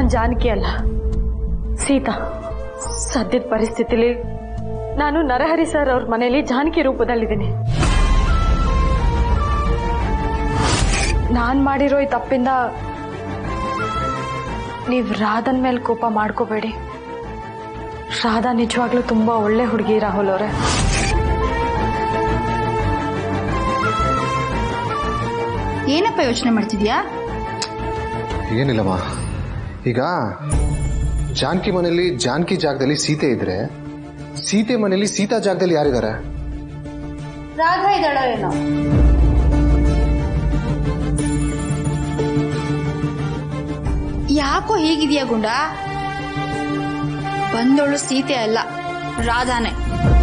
ಜಾನಕಿ ಅಲ್ಲ ಸೀತಾ ಸದ್ಯದ ಪರಿಸ್ಥಿತಿಲಿ ನಾನು ನರಹರಿ ಸರ್ ಅವ್ರ ಮನೆಯಲ್ಲಿ ಜಾನಕಿ ರೂಪದಲ್ಲಿದ್ದೀನಿ ನಾನ್ ಮಾಡಿರೋ ಈ ತಪ್ಪಿಂದ ನೀವ್ ರಾಧನ್ ಮೇಲೆ ಕೋಪ ಮಾಡ್ಕೋಬೇಡಿ ರಾಧಾ ನಿಜವಾಗ್ಲೂ ತುಂಬಾ ಒಳ್ಳೆ ಹುಡುಗಿ ರಾಹುಲ್ ಅವರೇ ಏನಪ್ಪ ಯೋಚನೆ ಮಾಡ್ತಿದ್ಯಾ ಏನಿಲ್ಲಮ್ಮ ಈಗ ಜಾನಕಿ ಮನೆಯಲ್ಲಿ ಜಾನಕಿ ಜಾಗದಲ್ಲಿ ಸೀತೆ ಇದ್ರೆ ಸೀತೆ ಮನೆಯಲ್ಲಿ ಸೀತಾ ಜಾಗದಲ್ಲಿ ಯಾರಿದ್ದಾರೆ ರಾಧಾ ಇದ್ದಾಳೋ ಏನೋ ಯಾಕೋ ಹೀಗಿದ್ಯಾ ಗುಂಡ ಬಂದೋಳು ಸೀತೆ ಅಲ್ಲ ರಾಧಾನೆ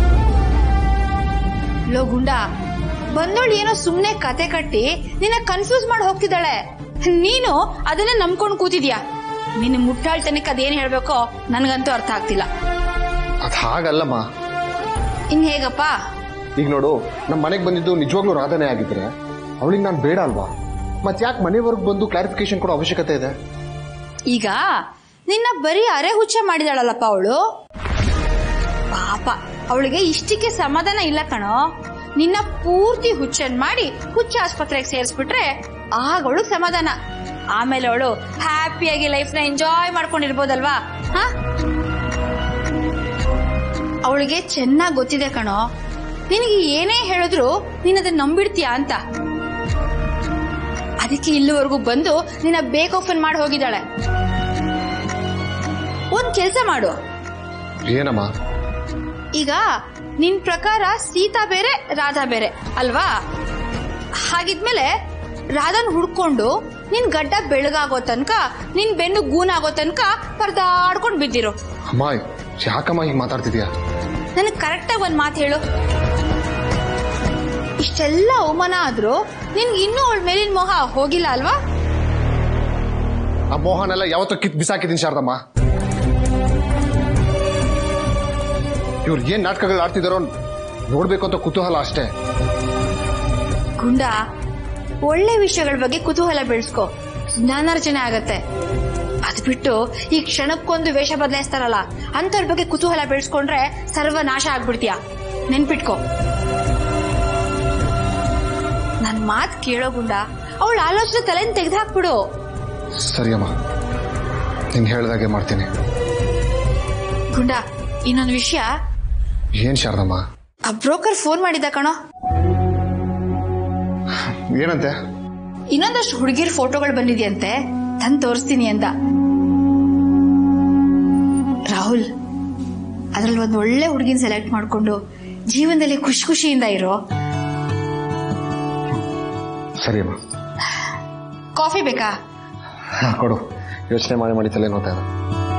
ಲೋ ಗುಂಡ ಬಂದೋಳು ಏನೋ ಸುಮ್ನೆ ಕತೆ ಕಟ್ಟಿ ನಿನ್ನ ಕನ್ಫ್ಯೂಸ್ ಮಾಡಿ ಹೋಗ್ತಿದ್ದಾಳೆ ನೀನು ಅದನ್ನೇ ನಂಬ್ಕೊಂಡು ಕೂತಿದ್ಯಾ ನಿನ್ನ ಮುಟ್ಟಾಳ್ತನಕ್ಕೆ ಅದೇನ್ ಹೇಳ್ಬೇಕೋ ನನ್ಗಂತೂ ಅರ್ಥ ಆಗ್ತಿಲ್ಲ ಅದು ಹಾಗಲ್ಲಮ್ಮ ಇನ್ ಹೇಗಪ್ಪ ಈಗ ನೋಡು ನಮ್ಮ ಮನೆಗೆ ಬಂದಿದ್ದು ನಿಜವಾಗ್ಲೂ ರಾಧನೆ ಆಗಿದ್ರೆ ಅವಳಿಗೆ ನಾನು ಬೇಡ ಅಲ್ವಾ ಮತ್ತೆ ಯಾಕೆ ಮನೆವರೆಗೆ ಬಂದು ಕ್ಲಾರಿಫಿಕೇಶನ್ ಕೊಡೋ ಅವಶ್ಯಕತೆ ಇದೆ ಈಗ ನಿನ್ನ ಬರೀ ಅರೆ ಹುಚ್ಚ ಮಾಡಿದಾಳಲ್ಲಪ್ಪ ಅವಳು ಪಾಪ ಅವಳಿಗೆ ಇಷ್ಟಕ್ಕೆ ಸಮಾಧಾನ ಇಲ್ಲ ಕಣೋ ನಿನ್ನ ಪೂರ್ತಿ ಹುಚ್ಚನ್ ಮಾಡಿ ಹುಚ್ಚ ಆಸ್ಪತ್ರೆಗೆ ಸೇರಿಸ್ಬಿಟ್ರೆ ಆಗ ಅವಳು ಸಮಾಧಾನ ಆಮೇಲೆ ಅವಳು ಹ್ಯಾಪಿಯಾಗಿ ಲೈಫ್ ನ ಎಂಜಾಯ್ ಮಾಡ್ಕೊಂಡಿರ್ಬೋದಲ್ವಾ ಹ ಅವಳಿಗೆ ಚೆನ್ನಾಗ್ ಗೊತ್ತಿದೆ ಕಣೋ ನಿನಗೆ ಏನೇ ಹೇಳಿದ್ರು ನೀನ್ ಅದನ್ನ ನಂಬಿಡ್ತೀಯಾ ಅಂತ ಅದಕ್ಕೆ ಇಲ್ಲಿವರೆಗೂ ಬಂದು ನಿನ್ನ ಬೇಕ್ ಓಪನ್ ಮಾಡಿ ಹೋಗಿದ್ದಾಳೆ ಒಂದ್ ಕೆಲ್ಸ ಮಾಡು ಏನಮ್ಮ ಈಗ ನಿನ್ ಪ್ರಕಾರ ಸೀತಾ ಬೇರೆ ರಾಧಾ ಬೇರೆ ಅಲ್ವಾ ಹಾಗಿದ್ಮೇಲೆ ರಾಧಾನ್ ಹುಡ್ಕೊಂಡು ನಿನ್ ಗಡ್ಡ ಬೆಳಗಾಗೋ ತನಕ ನಿನ್ ಬೆನ್ನು ಗೂನಾಗೋ ತನಕ ಪರದಾಡ್ಕೊಂಡ್ ಬಿದ್ದಿರು ಅಮ್ಮ ಯಾಕಮ್ಮ ಹೀಗೆ ಮಾತಾಡ್ತಿದ್ಯಾ ನನಗ್ ಕರೆಕ್ಟಾಗಿ ಒಂದ್ ಮಾತು ಹೇಳು ಇಷ್ಟೆಲ್ಲ ಅವಮಾನ ಆದ್ರೂ ನಿನ್ಗೆ ಇನ್ನೂ ಅವಳ ಮೇಲಿನ ಮೋಹ ಹೋಗಿಲ್ಲ ಅಲ್ವಾ ಆ ಮೋಹನೆಲ್ಲ ಯಾವತ್ತೋ ಕಿತ್ ಬಿಸಾಕಿದ್ದೀನಿ ಶಾರದಮ್ಮ ಇವ್ರು ಏನ್ ನಾಟಕಗಳು ಆಡ್ತಿದಾರೋ ನೋಡ್ಬೇಕು ಅಂತ ಕುತೂಹಲ ಅಷ್ಟೇ ಗುಂಡ ಒಳ್ಳೆ ವಿಷಯಗಳ ಬಗ್ಗೆ ಕುತೂಹಲ ಬೆಳೆಸ್ಕೊ ಜ್ಞಾನಾರ್ಜನೆ ಆಗತ್ತೆ ಅದ್ ಬಿಟ್ಟು ಈ ಕ್ಷಣಕ್ಕೊಂದು ವೇಷ ಬದಲಾಯಿಸ್ತಾರಲ್ಲ ಅಂತವ್ರ ಬಗ್ಗೆ ಕುತೂಹಲ ಬೆಳೆಸ್ಕೊಂಡ್ರೆ ಸರ್ವನಾಶ ಆಗ್ಬಿಡ್ತೀಯ ನೆನ್ಪಿಟ್ಕೊ ನನ್ ಮಾತ್ ಕೇಳೋ ಗುಂಡ ಅವಳ ಆಲೋಚನೆ ತಲೆನ್ ತೆಗೆದಾಕ್ಬಿಡು ಸರಿಯಮ್ಮ ನೀನ್ ಹೇಳ್ದಾಗೆ ಮಾಡ್ತೀನಿ ಗುಂಡ ಇನ್ನೊಂದು ವಿಷಯ ಏನ್ ಶಾರದಮ್ಮ ಆ ಬ್ರೋಕರ್ ಫೋನ್ ಮಾಡಿದ್ದ ಕಣೋ ಏನಂತೆ ಇನ್ನೊಂದಷ್ಟು ಹುಡುಗಿರ್ ಫೋಟೋಗಳು ಬಂದಿದ್ಯಂತೆ ತಂದ್ ತೋರಿಸ್ತೀನಿ ಅಂದ ರಾಹುಲ್ ಅದ್ರಲ್ಲಿ ಒಂದ್ ಒಳ್ಳೆ ಹುಡುಗಿನ ಸೆಲೆಕ್ಟ್ ಮಾಡ್ಕೊಂಡು ಜೀವನದಲ್ಲಿ ಖುಷಿ ಖುಷಿಯಿಂದ ಇರೋ ಸರಿಯಮ್ಮ ಕಾಫಿ ಬೇಕಾ ಹಾ, ಕೊಡು ಯೋಚನೆ ಮಾಡಿ ಮಾಡಿ ತಲೆ ನೋತಾ ಇದೆ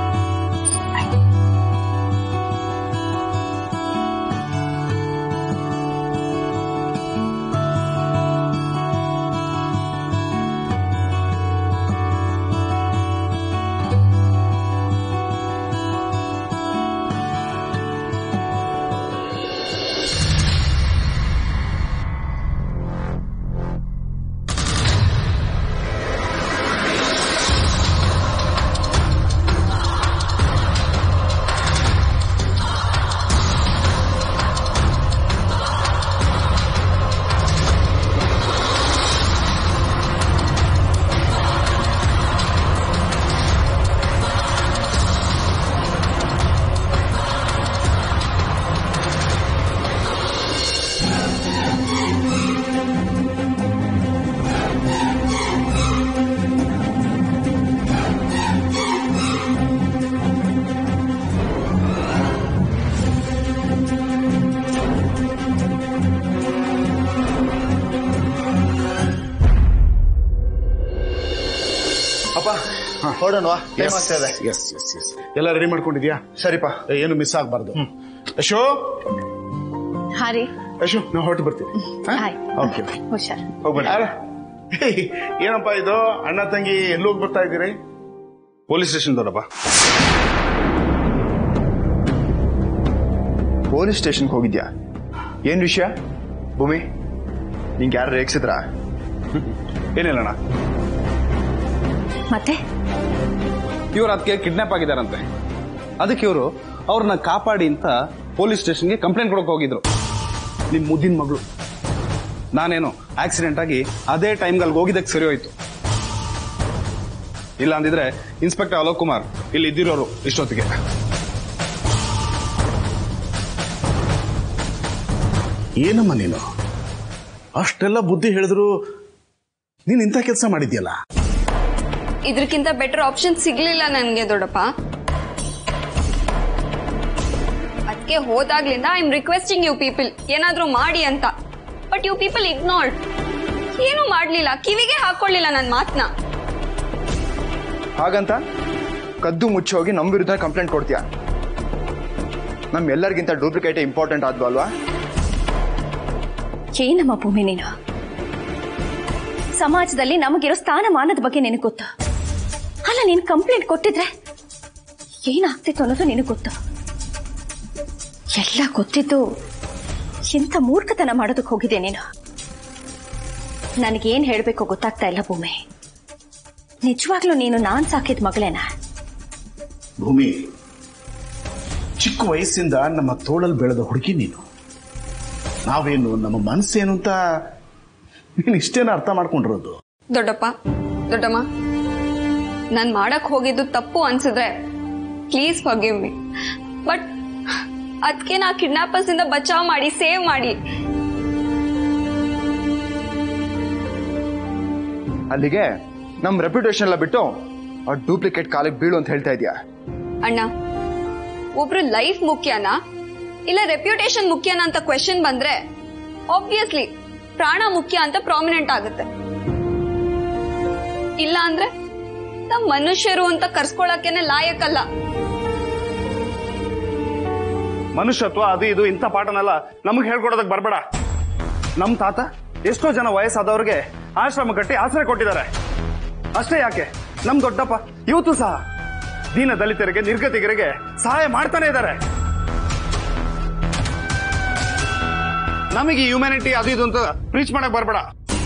ಅಪ್ಪ ಹೊರಡೋಣವಾ ಟೈಮ್ ಆಗ್ತಾ ಇದೆ ಎಸ್ ಎಸ್ ಎಸ್ ಎಲ್ಲ ರೆಡಿ ಮಾಡ್ಕೊಂಡಿದ್ಯಾ ಸರಿಪ ಏ, ಏನು ಮಿಸ್ ಆಗಬಾರ್ದು ಯಶೋ ಹಾ ರೀ ಯಶೋ ನಾವು ಹೊರಟು ಬರ್ತೀವಿ ಓಕೆ ಹುಷಾರ್ ಹೋಗ್ಬೇಡ ಏನಪ್ಪ ಇದು ಅಣ್ಣ ತಂಗಿ ಎಲ್ಲೋಗಿ ಬರ್ತಾ ಇದ್ದೀರಿ ಪೊಲೀಸ್ ಸ್ಟೇಷನ್ದವ್ರಪ್ಪ ಪೊಲೀಸ್ ಸ್ಟೇಷನ್ಗೆ ಹೋಗಿದ್ಯಾ ಏನ್ ವಿಷಯ ಭೂಮಿ ನಿಂಗೆ ಯಾರು ರೇಗಿಸಿದ್ರಾ ಏನಿಲ್ಲ ಅಣ್ಣ ಮತ್ತೆ ಇವ್ರು ಅದಕ್ಕೆ ಕಿಡ್ನಾಪ್ ಆಗಿದಾರಂತೆ ಅದಕ್ಕೆ ಇವರು ಅವ್ರನ್ನ ಕಾಪಾಡಿ ಅಂತ ಪೊಲೀಸ್ ಸ್ಟೇಷನ್ಗೆ ಕಂಪ್ಲೇಂಟ್ ಕೊಡಕ್ ಹೋಗಿದ್ರು ನಿಮ್ ಮುದ್ದಿನ ಮಗಳು ನಾನೇನು ಆಕ್ಸಿಡೆಂಟ್ ಆಗಿ ಅದೇ ಟೈಮ್ಗೆ ಅಲ್ಲಿ ಹೋಗಿದ್ದಕ್ಕೆ ಸರಿ ಹೋಯ್ತು ಇಲ್ಲ ಅಂದಿದ್ರೆ ಇನ್ಸ್ಪೆಕ್ಟರ್ ಅಲೋಕ್ ಕುಮಾರ್ ಇಲ್ಲಿ ಇದ್ದಿರೋರು ಇಷ್ಟೊತ್ತಿಗೆ ಏನಮ್ಮ ನೀನು ಅಷ್ಟೆಲ್ಲ ಬುದ್ಧಿ ಹೇಳಿದ್ರು ನೀನ್ ಇಂಥ ಕೆಲಸ ಮಾಡಿದ್ಯಲ್ಲ ಇದಕ್ಕಿಂತ ಬೆಟರ್ ಆಪ್ಷನ್ ಸಿಗ್ಲಿಲ್ಲ ನನ್ಗೆ ದೊಡ್ಡಪ್ಪ ಅದಕ್ಕೆ ಹೋದಾಗ್ಲಿಂದ I am requesting you people ಏನಾದ್ರೂ ಮಾಡಿ ಅಂತ ಬಟ್ ಯು ಪೀಪಲ್ ಇಗ್ನೋರ್ಡ್ ಏನು ಮಾಡ್ಲಿಲ್ಲ ಕಿವಿಗೆ ಹಾಕೊಳ್ಳಿಲ್ಲ ನನ್ನ ಮಾತನ್ನ ಹಾಗಂತ ಕದ್ದು ಮುಚ್ಚಿ ಹೋಗಿ ನಮ್ಮ ವಿರುದ್ಧ ಕಂಪ್ಲೇಂಟ್ ಕೊಡ್ತೀಯ ನಮ್ ಎಲ್ಲರಿಗಿಂತ ಡೂಪ್ಲಿಕೇಟ್ ಇಂಪಾರ್ಟೆಂಟ್ ಆದ್ವು ಅಲ್ವಾ ಏನಮ್ಮ ಭೂಮಿ ನೀನು ಸಮಾಜದಲ್ಲಿ ನಮಗಿರೋ ಸ್ಥಾನಮಾನದ ಬಗ್ಗೆ ನಿನಗೆ ಗೊತ್ತು ಅಲ್ಲ ನೀನು ಕಂಪ್ಲೇಂಟ್ ಕೊಟ್ಟಿದ್ರೆ ಏನಾಗ್ತಿತ್ತು ಅನ್ನೋದು ನಿನಗೆ ಗೊತ್ತು ಎಲ್ಲ ಗೊತ್ತಿದ್ದು ಎಂಥ ಮೂರ್ಖತನ ಮಾಡೋದಕ್ಕೆ ಹೋಗಿದೆ ನೀನು ನನಗೇನ್ ಹೇಳ್ಬೇಕೋ ಗೊತ್ತಾಗ್ತಾ ಇಲ್ಲ ಭೂಮಿ ನಿಜವಾಗ್ಲೂ ನೀನು ನಾನ್ ಸಾಕಿದ ಮಗಳೇನಾ ಭೂಮಿ ಚಿಕ್ಕ ವಯಸ್ಸಿಂದ ನಮ್ಮ ತೋಳಲ್ಲಿ ಬೆಳೆದ ಹುಡುಗಿ ನೀನು ನಾವೇನು ನಮ್ಮ ಮನಸ್ಸೇನು ಅಂತ ನೀನು ಇಷ್ಟೇನ ಅರ್ಥ ಮಾಡ್ಕೊಂಡಿರೋದು ದೊಡ್ಡಪ್ಪ ದೊಡ್ಡಮ್ಮ ನಾನ್ ಮಾಡಕ್ ಹೋಗಿದ್ದು ತಪ್ಪು ಅನ್ಸಿದ್ರೆ ಪ್ಲೀಸ್ ಫರ್ಗಿವ್ ಮಿ ಬಟ್ ಅದಕ್ಕೆ ನಾ ಕಿಡ್ನಾಪರ್ಸ್ ಇಂದ ಬಚಾವ್ ಮಾಡಿ ಸೇವ್ ಮಾಡಿ ಅಲ್ಲಿಗೆ ನಮ್ ರೆಪ್ಯುಟೇಷನ್ ಎಲ್ಲ ಬಿಟ್ಟು ಆ ಡೂಪ್ಲಿಕೇಟ್ ಕಾಲಿಗೆ ಬೀಳು ಅಂತ ಹೇಳ್ತಾ ಇದೀಯಾ ಅಣ್ಣ ಒಬ್ರು ಲೈಫ್ ಮುಖ್ಯನಾ ಇಲ್ಲ ರೆಪ್ಯುಟೇಷನ್ ಮುಖ್ಯನಾ ಅಂತ ಕ್ವೆಶನ್ ಬಂದ್ರೆ ಆಬ್ವಿಯಸ್ಲಿ ಪ್ರಾಣ ಮುಖ್ಯ ಅಂತ ಪ್ರಾಮಿನೆಂಟ್ ಆಗುತ್ತೆ ಇಲ್ಲ ಅಂದ್ರೆ ನಮ್ ಮನುಷ್ಯರು ಅಂತ ಕರ್ಸ್ಕೊಳಕ್ಕೇನೆ ಲಾಯಕ್ಕಲ್ಲ ಮನುಷ್ಯತ್ವ ಅದು ಇದು ಇಂಥ ಪಾಠನೆಲ್ಲ ನಮಗೆ ಹೇಳ್ಕೊಡೋದಕ್ಕೆ ಬರಬೇಡ ನಮ್ಮ ತಾತ ಎಷ್ಟೋ ಜನ ವಯಸ್ಸಾದವ್ರಿಗೆ ಆಶ್ರಮ ಕಟ್ಟಿ ಆಶ್ರಯ ಕೊಟ್ಟಿದ್ದಾರೆ ಅಷ್ಟೇ ಯಾಕೆ ನಮ್ ದೊಡ್ಡಪ್ಪ ಇವತ್ತು ಸಹ ದೀನ ದಲಿತರಿಗೆ ನಿರ್ಗತಿಗರಿಗೆ ಸಹಾಯ ಮಾಡ್ತಾನೆ ಇದ್ದಾರೆ ನಮಗೆ ಹ್ಯುಮ್ಯಾನಿಟಿ ಅದು ಇದು ಅಂತ ಪ್ರೀಚ್ ಮಾಡಕ್ ಬರಬೇಡ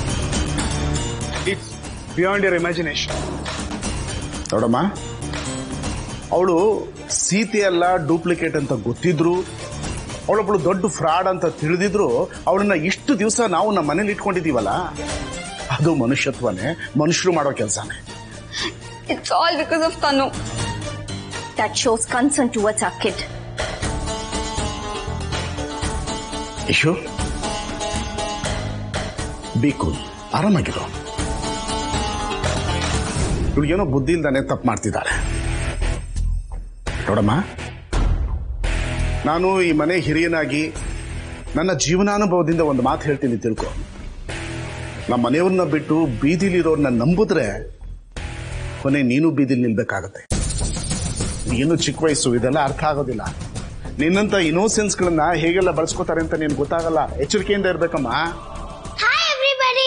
ಇಟ್ಸ್ ಬಿಯಾಂಡ್ ಯರ್ ಇಮ್ಯಾಜಿನೇಷನ್ ನೋಡಮ್ಮ ಅವಳು ಸೀತೆ ಅಲ್ಲ ಡೂಪ್ಲಿಕೇಟ್ ಅಂತ ಗೊತ್ತಿದ್ರು ಅವಳೊಬ್ಳು ದೊಡ್ಡ ಫ್ರಾಡ್ ಅಂತ ತಿಳಿದಿದ್ರು ಅವಳನ್ನ ಇಷ್ಟು ದಿವಸ ನಾವು ನಮ್ಮ ಮನೇಲಿ ಇಟ್ಕೊಂಡಿದೀವಲ್ಲ ಅದು ಮನುಷ್ಯತ್ವನೇ ಮನುಷ್ಯರು ಮಾಡೋ ಕೆಲಸನೇ it's all because of Tanu that shows concern towards ಆ ಕಿಡ್ ಇಶು ಬೇಕು ಆರಾಮಾಗಿರೋ ಇವಳಿಗೇನೋ ಬುದ್ಧಿ ಇಲ್ದಾನೆ ತಪ್ಪು ಮಾಡ್ತಿದ್ದಾಳೆ ನೋಡಮ್ಮ ನಾನು ಈ ಮನೆ ಹಿರಿಯನಾಗಿ ನನ್ನ ಜೀವನಾನುಭವದಿಂದ ಒಂದು ಮಾತು ಹೇಳ್ತೀನಿ ತಿಳ್ಕೊ ನಮ್ಮ ಮನೆಯವ್ರನ್ನ ಬಿಟ್ಟು ಬೀದಿಲಿರೋರ್ನ ನಂಬುದ್ರೆ ಕೊನೆ ನೀನು ಬೀದಿಲಿ ನಿಲ್ಬೇಕಾಗತ್ತೆ ಏನು ಚಿಕ್ಕ ವಯಸ್ಸು ಇದೆಲ್ಲ ಅರ್ಥ ಆಗೋದಿಲ್ಲ ನಿನ್ನಂತ ಇನೋಸೆನ್ಸ್ಗಳನ್ನ ಹೇಗೆಲ್ಲ ಬಳಸ್ಕೋತಾರೆ ಅಂತ ನಿನ್ಗೆ ಗೊತ್ತಾಗಲ್ಲ ಎಚ್ಚರಿಕೆಯಿಂದ ಇರ್ಬೇಕಮ್ಮ ಹಾಯ್ ಎವ್ರಿಬಡಿ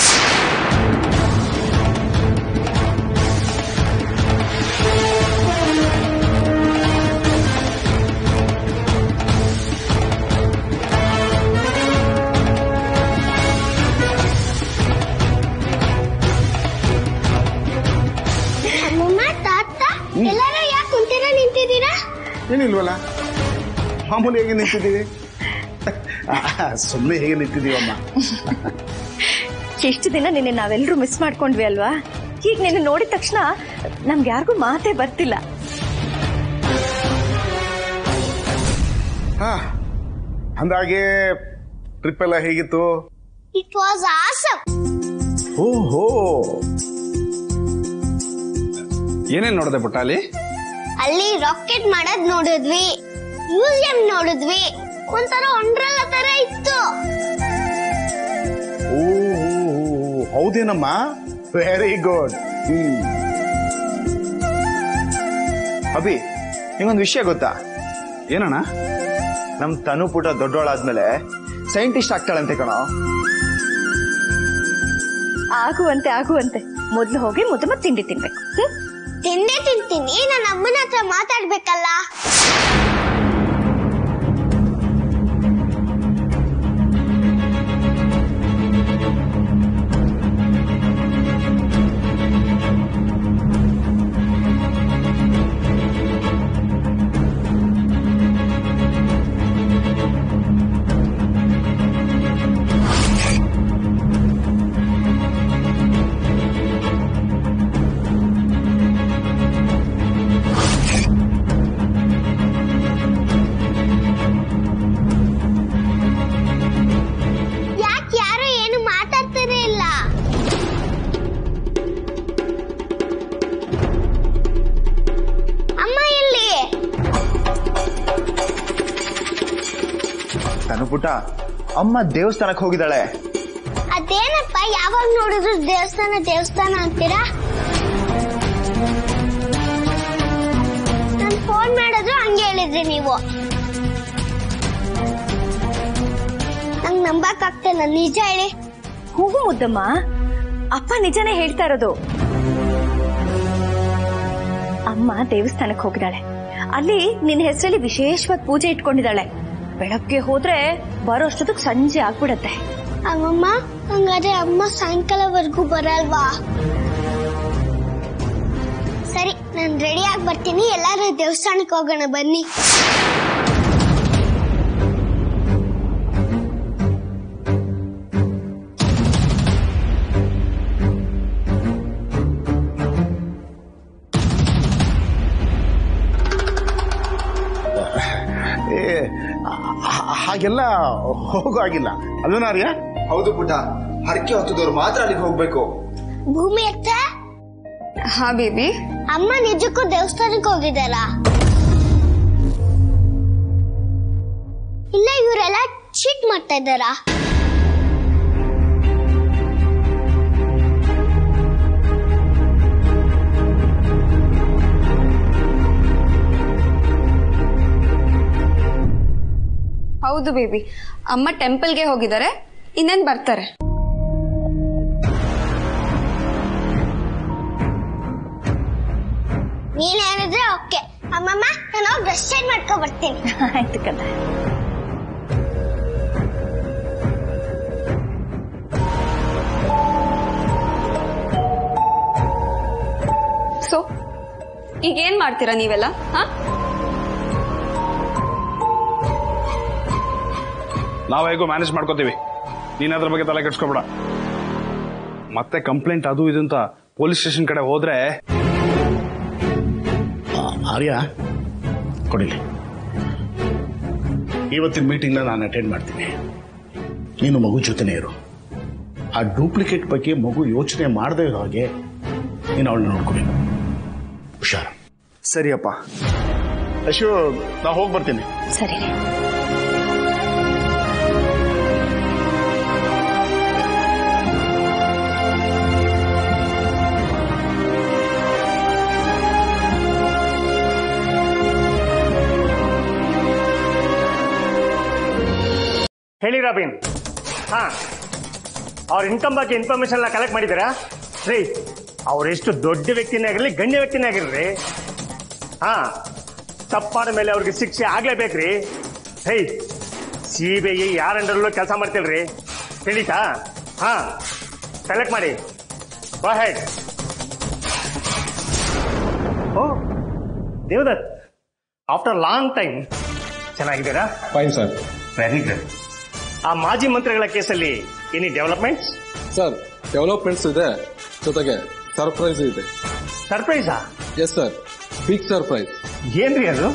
ಅಮ್ಮಮ್ಮ ತಾತ ಎಲ್ಲರೂ ಯಾಕೆ ಕುಂತಿರ ನಿಂತಿದ್ದೀರಾ ಏನಿಲ್ವಲ್ಲ ಮಾಮೂಲಿ ಹೇಗೆ ನಿಂತಿದ್ದೀವಿ ಸುಮ್ಮನೆ ಹೇಗೆ ನಿಂತಿದ್ದೀವಮ್ಮ ಎಷ್ಟು ದಿನ ನಿನ್ನೆ ನಾವೆಲ್ಲರೂ ಮಿಸ್ ಮಾಡ್ಕೊಂಡ್ವಿ ಅಲ್ವಾ ಈಗ ನಿನ್ನ ನೋಡಿದ ತಕ್ಷಣ ನಮ್ಗೆ ಯಾರಿಗೂ ಮಾತೇ ಬರ್ತಿಲ್ಲ ಹಾ ಅಂದಾಗೆ ಟ್ರಿಪ್ ಎಲ್ಲ ಹೇಗಿತ್ತು ಇಟ್ ವಾಸ್ ಆಸಮ್ ಓಹೋ ಏನೇನ್ ನೋಡಿದೆ ಪುಟ್ಟಾಲಿ ಅಲ್ಲಿ ರಾಕೆಟ್ ಮಾಡೋದ್ ನೋಡಿದ್ವಿ ಮ್ಯೂಸಿಯಂ ನೋಡಿದ್ವಿ ಒಂಥರ ಒಂಡ್ರಲ್ಲ ತರ ಇತ್ತು ಓ ಹೌದೇನಮ್ಮ ವೆರಿ ಗುಡ್ ಹ್ಮ್ ಅಭಿ ನಿಂಗೊಂದು ವಿಷಯ ಗೊತ್ತಾ ಏನಣ್ಣ ನಮ್ ತನು ಪುಟ ದೊಡ್ಡೋಳಾದ್ಮೇಲೆ ಸೈಂಟಿಸ್ಟ್ ಆಗ್ತಾಳಂತೆ ಕಣೋ ಆಗುವಂತೆ ಆಗುವಂತೆ ಮೊದ್ಲು ಹೋಗಿ ಮುದ್ದಮ ತಿಂಡಿ ತಿನ್ಬೇಕು ಹ್ಮ್? ತಿಂದೇ ತಿಂತೀನಿ ನನ್ನ ಅಮ್ಮನ ಹತ್ರ ಮಾತಾಡ್ಬೇಕಲ್ಲ ಕನುಪುಟ ಅಮ್ಮ ದೇವಸ್ಥಾನಕ್ಕೆ ಹೋಗಿದ್ದಾಳೆ ಅದೇನಪ್ಪ ಯಾವಾಗ ನೋಡಿದ್ರು ದೇವಸ್ಥಾನ ದೇವಸ್ಥಾನ ಅಂತೀರಾ ನಾನು ಫೋನ್ ಮಾಡಿದ್ರು ಹಂಗೆ ಹೇಳಿದ್ರಿ ನೀವು ನಂಗೆ ನಂಬಕ್ ಆಗ್ತಿಲ್ಲ ನಿಜ ಹೇಳಿ ಹೂವು ಮುದ್ದಮ್ಮ ಅಪ್ಪ ನಿಜನೇ ಹೇಳ್ತಾ ಇರೋದು ಅಮ್ಮ ದೇವಸ್ಥಾನಕ್ಕೆ ಹೋಗಿದ್ದಾಳೆ ಅಲ್ಲಿ ನಿನ್ನ ಹೆಸರಲ್ಲಿ ವಿಶೇಷವಾದ ಪೂಜೆ ಇಟ್ಕೊಂಡಿದ್ದಾಳೆ ಬೆಳಗ್ಗೆ ಹೋದ್ರೆ ಬರೋ ಅಷ್ಟೊತ್ತಿಗೆ ಸಂಜೆ ಆಗ್ಬಿಡತ್ತೆ ಅಮ್ಮಮ್ಮ ಹಂಗಾದ್ರೆ ಅಮ್ಮ ಸಾಯಂಕಾಲವರೆಗೂ ಬರಲ್ವಾ ಸರಿ ನಾನು ರೆಡಿ ಆಗಿ ಬರ್ತೀನಿ ಎಲ್ಲಾರು ದೇವಸ್ಥಾನಕ್ಕೆ ಹೋಗೋಣ ಬನ್ನಿ ಏ ಹಾ- ಹಾಗೆಲ್ಲ ಹೋಗೋ ಆಗಿಲ್ಲ ಅಲ್ವೇನಾ ಆರ್ಯ ಹೌದು ಪುಟ್ಟ ಹರಕೆ ಹೊತ್ತದವ್ರು ಮಾತ್ರ ಅಲ್ಲಿಗೆ ಹೋಗ್ಬೇಕು ಭೂಮಿ ಅತ್ತ ಹಾ ಬೇಬಿ ಅಮ್ಮ ನಿಜಕ್ಕೂ ದೇವಸ್ಥಾನಕ್ಕೆ ಹೋಗಿದ್ದಾರಾ ಇಲ್ಲ ಇವರೆಲ್ಲ ಚೀಟ್ ಮಾಡ್ತಾ ಇದ್ದಾರಾ ಹೌದು ಬೇಬಿ ಅಮ್ಮ ಟೆಂಪಲ್ಗೆ ಹೋಗಿದ್ದಾರೆ ಇನ್ನೇನ್ ಬರ್ತಾರೆ ನೀನ್ ಹೇಳಿದ್ರೆ ಓಕೆ ಅಮ್ಮಮ್ಮ ನಾನು ಹೋಗಿ ಡ್ರೆಸ್ ಚೇಂಜ್ ಮಾಡ್ಕೊ ಬರ್ತೀನಿ ಆಯ್ತು ಕದ ಸೊ ಈಗ ಏನ್ ಮಾಡ್ತೀರಾ ನೀವೆಲ್ಲ ಹಾ ನಾವು ಹೇಗೋ ಮ್ಯಾನೇಜ್ ಮಾಡ್ಕೋತೀವಿ ನೀನ್ ಅದ್ರ ಬಗ್ಗೆ ತಲೆ ಕೆಡ್ಸ್ಕೊಬೇಡ ಮತ್ತೆ ಕಂಪ್ಲೇಂಟ್ ಅದು ಇದು ಅಂತ ಪೊಲೀಸ್ ಸ್ಟೇಷನ್ ಕಡೆ ಹೋದ್ರೆ ಆ, ಆರ್ಯ ಕೊಡಿಲಿ ಇವತ್ತಿನ ಮೀಟಿಂಗ್ನ ನಾನು ಅಟೆಂಡ್ ಮಾಡ್ತೀನಿ ನೀನು ಮಗು ಜೊತೆನೇ ಇರು ಆ ಡೂಪ್ಲಿಕೇಟ್ ಬಗ್ಗೆ ಮಗು ಯೋಚನೆ ಮಾಡದೇ ಇರೋ ಹಾಗೆ ನೀನು ಅವಳನ್ನ ನೋಡ್ಕೊಡಿ ಹುಷಾರು ಸರಿಯಪ್ಪ ಅಶು ನಾ ಹೋಗಿ ಬರ್ತೀನಿ ಸರಿ ರೀ ಹೇಳಿ ರಾಬಿನ್ ಹಾ ಅವ್ರ ಇನ್ಕಮ್ ಬಗ್ಗೆ ಇನ್ಫಾರ್ಮೇಶನ್ ಎಲ್ಲ ಕಲೆಕ್ಟ್ ಮಾಡಿದ್ದೀರಾ ರೀ ಅವ್ರೆಷ್ಟು ದೊಡ್ಡ ವ್ಯಕ್ತಿನೇ ಆಗಿರಲಿ ಗಣ್ಯ ವ್ಯಕ್ತಿನೇ ಆಗಿರ್ಲಿ ಹಾ ತಪ್ಪಾದ ಮೇಲೆ ಅವ್ರಿಗೆ ಶಿಕ್ಷೆ ಆಗ್ಲೇಬೇಕ್ರಿ ಹೇ ಸಿ ಬಿ ಐ ಯಾರ ಅಂಡರಲ್ಲೂ ಕೆಲಸ ಮಾಡ್ತಿಲ್ರಿ ತಿಳಿತಾ ಹಾ ಕಲೆಕ್ಟ್ ಮಾಡಿ ಹೆಡ್ ಓ ದೇವದತ್ ಆಫ್ಟರ್ ಲಾಂಗ್ ಟೈಮ್ ಚೆನ್ನಾಗಿದ್ದೀರಾ ಫೈನ್ ಸರ್ ವೆರಿ ಗುಡ್ ಆ ಮಾಜಿ ಮಂತ್ರಿಗಳ ಕೇಸಲ್ಲಿ ಎನಿ ಡೆವಲಪ್ಮೆಂಟ್ಸ್ ಸರ್ ಡೆವಲಪ್ಮೆಂಟ್ಸ್ ಇದೆ ಜೊತೆಗೆ ಸರ್ಪ್ರೈಸ್ ಇದೆ ಸರ್ಪ್ರೈಸಾ ಎಸ್ ಸರ್ ಬಿಗ್ ಸರ್ಪ್ರೈಸ್ ಏನ್ರಿ ಅದು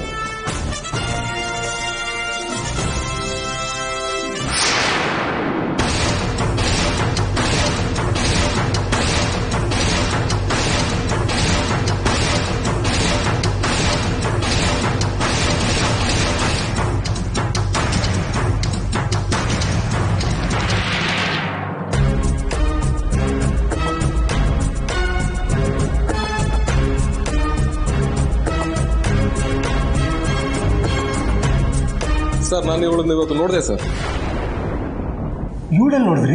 ಸರ್ ನಾನು ಇವಳನ್ನ ಇವತ್ತು ನೋಡಿದೆ ಸರ್ ಇವಳಲ್ಲಿ ನೋಡಿದ್ರಿ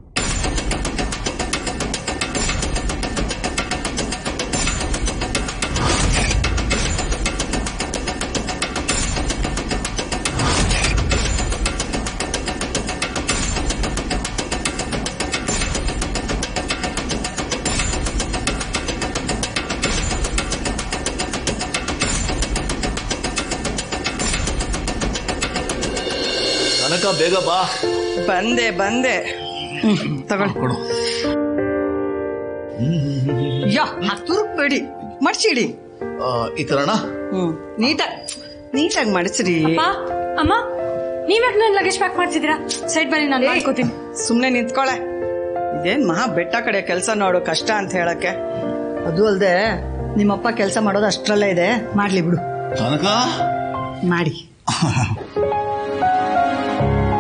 ಕನಕ ಬೇಗ ಬಾ ಬಂದೆ ಬಂದೆ ತಗೊಳ್ಕೊಡು ಯಾ ತುರುಕ್ಬೇಡಿ ಮಡ್ಸಿಡಿ ಈ ತರಣ ಹ್ಮ್ ನೀಟಾಗಿ ನೀಟಾಗಿ ಮಡಿಸ್ರಿ ಅಪ್ಪ ಅಮ್ಮ ನೀವ್ಯಾಕೆ ನನ್ನ ಲಗೇಜ್ ಪ್ಯಾಕ್ ಮಾಡ್ತಿದ್ದೀರಾ ಸೈಡ್ ಬನ್ನಿ ನಾನು ಮಾಡ್ಕೋತೀನಿ ಸುಮ್ನೆ ನಿಂತ್ಕೊಳೆ ಇದೇನ್ ಮಹಾ ಬೆಟ್ಟ ಕಡೆ ಕೆಲಸ ನೋಡು ಕಷ್ಟ ಅಂತ ಹೇಳಕ್ಕೆ ಅದು ಅಲ್ದೆ ನಿಮ್ಮಪ್ಪ ಕೆಲಸ ಮಾಡೋದು ಅಷ್ಟ್ರಲ್ಲೇ ಇದೆ ಮಾಡ್ಲಿ ಬಿಡು ಕನಕ ಮಾಡಿ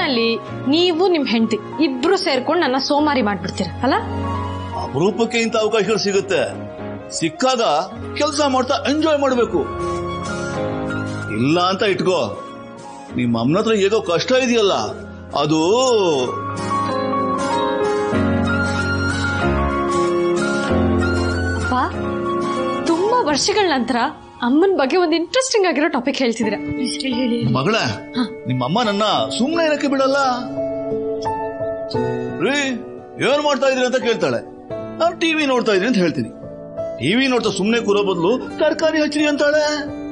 ಒಟ್ನಲ್ಲಿ ನೀವು ನಿಮ್ ಹೆಂಡತಿ ಇಬ್ರು ಸೇರ್ಕೊಂಡು ನನ್ನ ಸೋಮಾರಿ ಮಾಡ್ಬಿಡ್ತೀರ ಅಲ್ಲ ಅಪರೂಪಕ್ಕೆ ಇಂಥ ಅವಕಾಶಗಳು ಸಿಗುತ್ತೆ ಸಿಕ್ಕಾಗ ಕೆಲಸ ಮಾಡ್ತಾ ಎಂಜಾಯ್ ಮಾಡಬೇಕು ಇಲ್ಲ ಅಂತ ಇಟ್ಕೋ ನಿಮ್ಮ ಅಮ್ಮನ ಹತ್ರ ಹೇಗೋ ಕಷ್ಟ ಇದೆಯಲ್ಲ ಅದು ಅಪ್ಪ ತುಂಬಾ ವರ್ಷಗಳ ನಂತರ ಅಮ್ಮನ ಬಗ್ಗೆ ಒಂದು ಇಂಟ್ರೆಸ್ಟಿಂಗ್ ಆಗಿರೋ ಟಾಪಿಕ್ ಹೇಳ್ತಿದ್ದೀರಾ Please ಹೇಳಿ, ಹೇಳಿ ಹೇಳಿ. ಮಗಳ ನಿಮ್ಮಮ್ಮ ನನ್ನ ಸುಮ್ಮನೆ ಇರಕ್ಕೆ ಬಿಡಲ್ಲ ರೀ ಏನ್ ಮಾಡ್ತಾ ಇದ್ರಿ ಅಂತ ಕೇಳ್ತಾಳೆ ನಾನು ಟಿವಿ ನೋಡ್ತಾ ಇದ್ರಿ ಅಂತ ಹೇಳ್ತೀನಿ ಟಿವಿ ನೋಡ್ತಾ ಸುಮ್ಮನೆ ಕೂರೋ ಬದಲು ತರಕಾರಿ ಹಚ್ಚಿರಿ ಅಂತಾಳೆ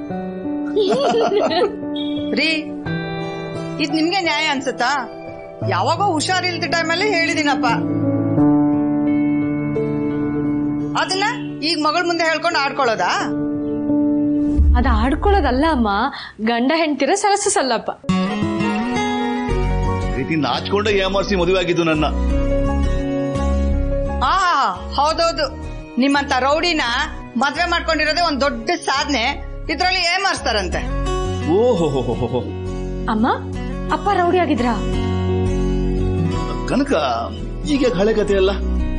ರೀ ಇದ್ ನಿಮ್ಗೆ ನ್ಯಾಯ ಅನ್ಸುತ್ತಾ ಯಾವಾಗೋ ಹುಷಾರಿಲ್ದ ಟೈಮಲ್ಲಿ ಹೇಳಿದಿನಪ್ಪ ಅದನ್ನ ಈಗ ಮಗಳ ಮುಂದೆ ಹೇಳ್ಕೊಂಡು ಆಡ್ಕೊಳ್ಳೋದಾ ಅದ ಆಡ್ಕೊಳ್ಳೋದಲ್ಲ ಅಮ್ಮ ಗಂಡ ಹೆಂಡ್ತಿರ ಸರಸಲ್ಲಪ್ಪ ರೀತಿ ನಾಚ್ಕೊಂಡೆ ಏಮಾರಿಸಿ ಮದುವೆ ಆಗಿದ್ದು ನನ್ನ ಆ ಹೌದೌದು ನಿಮ್ಮಂತ ರೌಡಿನ ಮದ್ವೆ ಮಾಡ್ಕೊಂಡಿರೋದೇ ಒಂದ್ ದೊಡ್ಡ ಸಾಧನೆ ಇದ್ರಲ್ಲಿ ಏಮಾರ್ಸ್ತಾರಂತೆ ಓಹೋ ಅಮ್ಮ ಅಪ್ಪ ರೌಡಿ ಆಗಿದ್ರಾ ಕನಕ ಈಗ ಹಳೆ ಕಥೆ ಅಲ್ಲ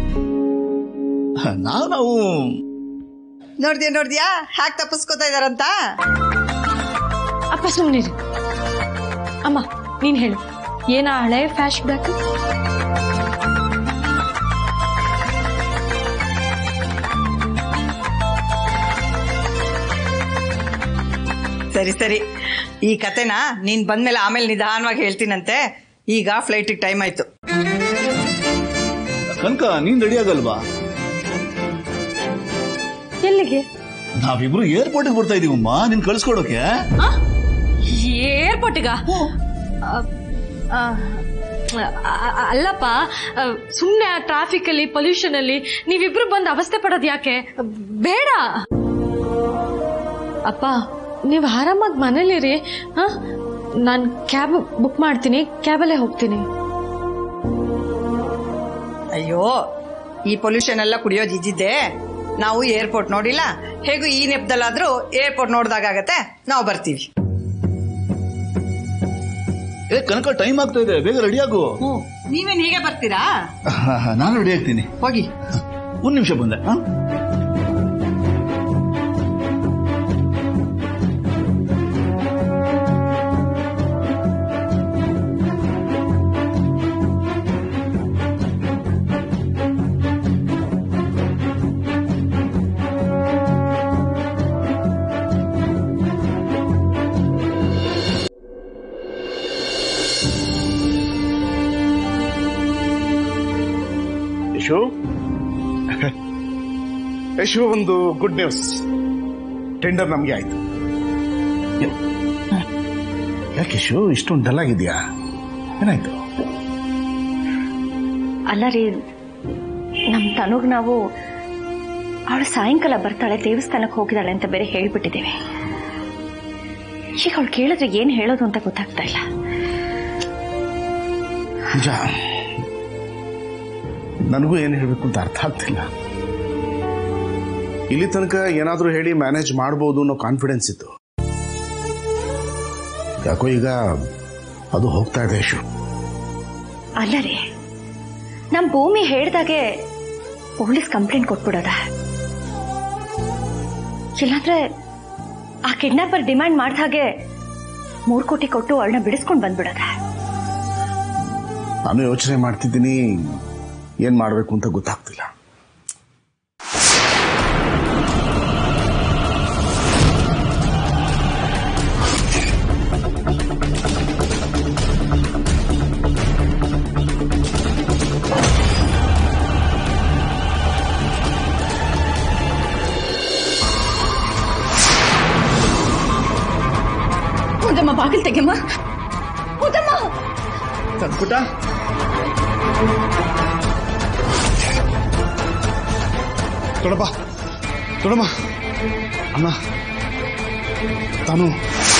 ನಾವು ನಾವು ನೋಡ್ದ್ಯಾ ನೋಡ್ದ್ಯಾ ಹ್ಯಾಕ್ ತಪ್ಪಿಸ್ಕೊತಾ ಇದಾರಂತ ಅಪ್ಪ ಸುಮ್ನಿರಿ ಅಮ್ಮ ನೀನ್ ಹೇಳು ಏನ ಹಳೆ ಫ್ಲಾಶ್ ಬ್ಯಾಕ್ ಸರಿ ಸರಿ ಈ ಕತೆನ ನೀನ್ ಬಂದ್ಮೇಲೆ ಆಮೇಲೆ ನಿಧಾನವಾಗಿ ಹೇಳ್ತೀನಂತೆ ಈಗ ಫ್ಲೈಟ್ ಟೈಮ್ ಆಯ್ತು ಕನಕ ನೀನ್ ರೆಡಿ ಆಗಲ್ವಾ ಎಲ್ಲಿಗೆ ನಾವಿಬ್ರು ಏರ್ಪೋರ್ಟ್ ಬರ್ತಾ ಇದೀವಮ್ಮ ನಿನ್ ಕಳ್ಸ್ಕೊಡೋಕೆ ಏರ್ಪೋರ್ಟಿಗ ಅಲ್ಲಪ್ಪ ಆ, ಸುಮ್ನೆ ಆ ಟ್ರಾಫಿಕ್ ಅಲ್ಲಿ ಪೊಲ್ಯೂಷನ್ ಅಲ್ಲಿ ನೀವಿಬ್ರು ಬಂದು ಅವಸ್ಥೆ ಪಡೋದು ಯಾಕೆ ಬೇಡ ಅಪ್ಪ ನೀವು ಆರಾಮಾಗಿ ಮನೇಲಿರಿ ಹಾ ನಾನು ಕ್ಯಾಬ್ ಬುಕ್ ಮಾಡ್ತೀನಿ ಕ್ಯಾಬಲ್ಲೇ ಹೋಗ್ತೀನಿ ಅಯ್ಯೋ ಈ ಪೊಲ್ಯೂಷನ್ ಎಲ್ಲ ಕುಡಿಯೋದು ಇದ್ದಿದ್ದೆ ನಾವು ಏರ್ಪೋರ್ಟ್ ನೋಡಿಲ್ಲ ಹೇಗೂ ಈ ನೆಪದಲ್ಲಾದ್ರೂ ಏರ್ಪೋರ್ಟ್ ನೋಡ್ದಾಗತ್ತೆ ನಾವು ಬರ್ತೀವಿ ಏ ಕನಕ ಟೈಮ್ ಆಗ್ತಾ ಇದೆ ಬೇಗ ರೆಡಿ ಆಗು ನೀವೇನ್ ಹೀಗೆ ಬರ್ತೀರಾ ನಾನು ರೆಡಿ ಆಗ್ತೀನಿ ಹೋಗಿ ಒಂದ್ ನಿಮಿಷ ಬಂದೆ ಹಾ? ಯಶು ಯಶು ಒಂದು ಗುಡ್ ನ್ಯೂಸ್ ಟೆಂಡರ್ ನಮ್ಗೆ ಆಯ್ತು ಯಾಕೆ ಯಶು ಇಷ್ಟೊಂದು ಡಲ್ ಆಗಿದ್ಯಾ ಏನಾಯ್ತು ಅಲ್ಲ ರೀ ನಮ್ ತನುಗ್ ನಾವು ಅವಳು ಸಾಯಂಕಾಲ ಬರ್ತಾಳೆ ದೇವಸ್ಥಾನಕ್ಕೆ ಹೋಗಿದ್ದಾಳೆ ಅಂತ ಬೇರೆ ಹೇಳ್ಬಿಟ್ಟಿದ್ದೀವಿ ಈಗ ಅವಳು ಕೇಳಿದ್ರೆ ಏನ್ ಹೇಳೋದು ಅಂತ ಗೊತ್ತಾಗ್ತಾ ಇಲ್ಲ ನಿಜ ನನಗೂ ಏನು ಹೇಳಬೇಕು ಅಂತ ಅರ್ಥ ಆಗ್ತಿಲ್ಲ ಇಲ್ಲಿ ತನಕ ಏನಾದ್ರೂ ಹೇಳಿ ಮ್ಯಾನೇಜ್ ಮಾಡ್ಬೋದು ಅನ್ನೋ ಕಾನ್ಫಿಡೆನ್ಸ್ ಇತ್ತು ಯಾಕೋ ಈಗ ಅದು ಹೋಗ್ತಾ ಇದೆ ಯಶು ಅಲ್ಲ ರೀ ನಮ್ ಭೂಮಿ ಹೇಳ್ದಾಗೆ ಪೊಲೀಸ್ ಕಂಪ್ಲೇಂಟ್ ಕೊಟ್ಬಿಡೋದ ಇಲ್ಲಾಂದ್ರೆ ಆ ಕಿಡ್ನಾಪರ್ ಡಿಮ್ಯಾಂಡ್ ಮಾಡ್ದ ಹಾಗೆ ಮೂರ್ ಕೋಟಿ ಕೊಟ್ಟು ಅವಳನ್ನ ಬಿಡಿಸ್ಕೊಂಡ್ ಬಂದ್ಬಿಡೋದ ನಾನು ಯೋಚನೆ ಮಾಡ್ತಿದ್ದೀನಿ ಏನ್ ಮಾಡಬೇಕು ಅಂತ ಗೊತ್ತಾಗ್ತಿಲ್ಲ ಮುದ್ದಮ್ಮ ಬಾಗಿಲ್ ತೆಗೆಮ್ಮ ಮುದ್ದಮ್ಮ ಪುಟ್ಟ ತೊಡಬಾ ತೊಡಮ್ಮ ಅಣ್ಣ ತಾನು